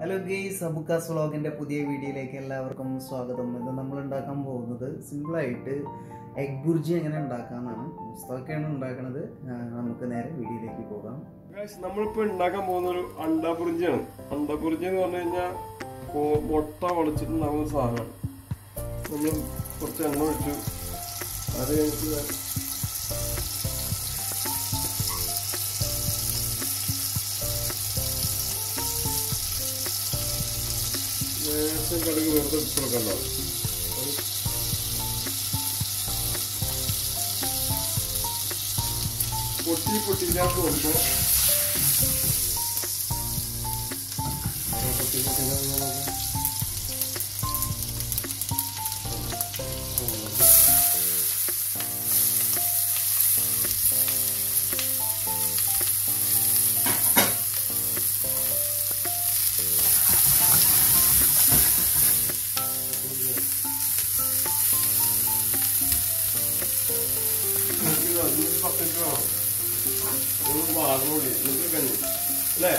hello guys അബുക്കാസ് വ്ളോഗിൻ്റെ പുതിയ വീഡിയോയിലേക്ക് എല്ലാവർക്കും സ്വാഗതം ഇന്ന് നമ്മൾ ഉണ്ടാക്കാൻ പോകുന്നത് സിമ്പിളായിട്ട് എഗ് ബുർജി എങ്ങനെ ഉണ്ടാക്കാമെന്നാണ് പുസ്തകമൊക്കെയാണ് ഉണ്ടാക്കുന്നത് ആ, നമുക്ക് നേരെ വീഡിയോയിലേക്ക് പോകാം Guys, നമ്മളിപ്പോ ഉണ്ടാക്കാൻ പോകുന്ന ഒരു അണ്ടാപുറിഞ്ചിയാണ് അണ്ടാപുറിഞ്ചി എന്ന് പറഞ്ഞു കഴിഞ്ഞാൽ മുട്ട വളച്ചിട്ടുണ്ടാകുന്ന ഒരു സാധനമാണ് നമ്മൾ കുറച്ച് എണ്ണ ഒഴിച്ചു അത് കഴിഞ്ഞിട്ട് ദേ ലേശം കടുക് വെറുതെ ഇട്ട് കൊടുക്കണ്ടാവും പൊട്ടി പൊട്ടിയില്ലാത്ത നോക്കുമ്പോൾ പൊട്ടി പൊട്ടിയില്ലാതെ നോക്കാം നമുക്ക് അതിന് പത്ത് മിനിറ്റ് വേണം നമുക്ക് മാറുന്നുള്ളൂ എന്നിട്ട് കഞ്ഞി അല്ലേ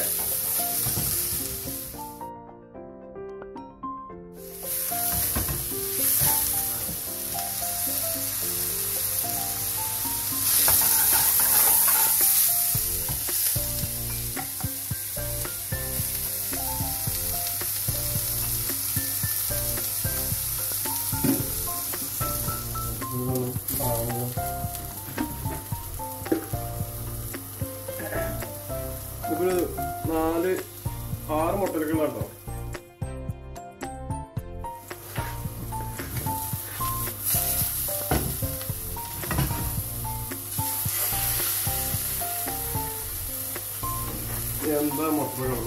നമുക്കൊരു നാല് ആറ് മുട്ടലുകളുണ്ടോ എന്താ മുട്ടകൾ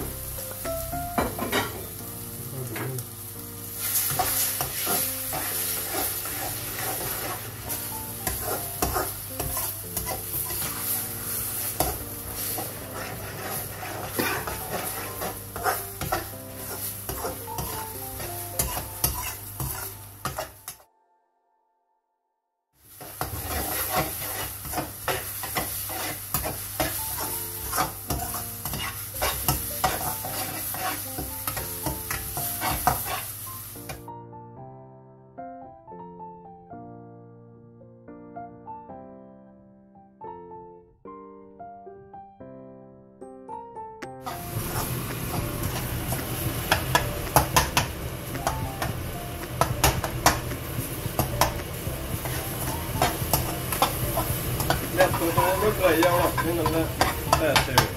എത്രത്തോളം ഡ്രൈ ആവണം അത്രയും നല്ല ടേസ്റ്റ് ആവും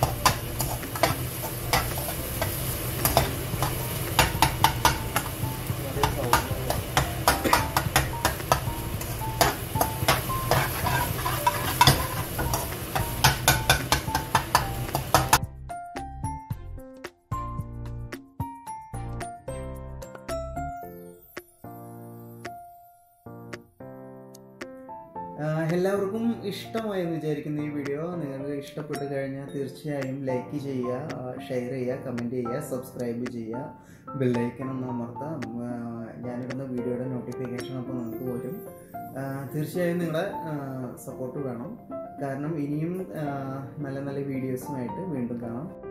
ആ, എല്ലാവർക്കും ഇഷ്ടമായെന്ന് വിചാരിക്കുന്ന ഈ വീഡിയോ നിങ്ങൾക്ക് ഇഷ്ടപ്പെട്ട് കഴിഞ്ഞാൽ തീർച്ചയായും ലൈക്ക് ചെയ്യുക ഷെയർ ചെയ്യുക കമൻറ്റ് ചെയ്യുക സബ്സ്ക്രൈബ് ചെയ്യുക ബെല്ലൈക്കൺ ഒന്ന് അമർത്താം ആ, ഞാനിടുന്ന വീഡിയോയുടെ നോട്ടിഫിക്കേഷൻ അപ്പോൾ നിങ്ങൾക്ക് വരും ആ, തീർച്ചയായും നിങ്ങളുടെ സപ്പോർട്ട് വേണം കാരണം ഇനിയും ആ, നല്ല നല്ല വീഡിയോസുമായിട്ട് വീണ്ടും കാണാം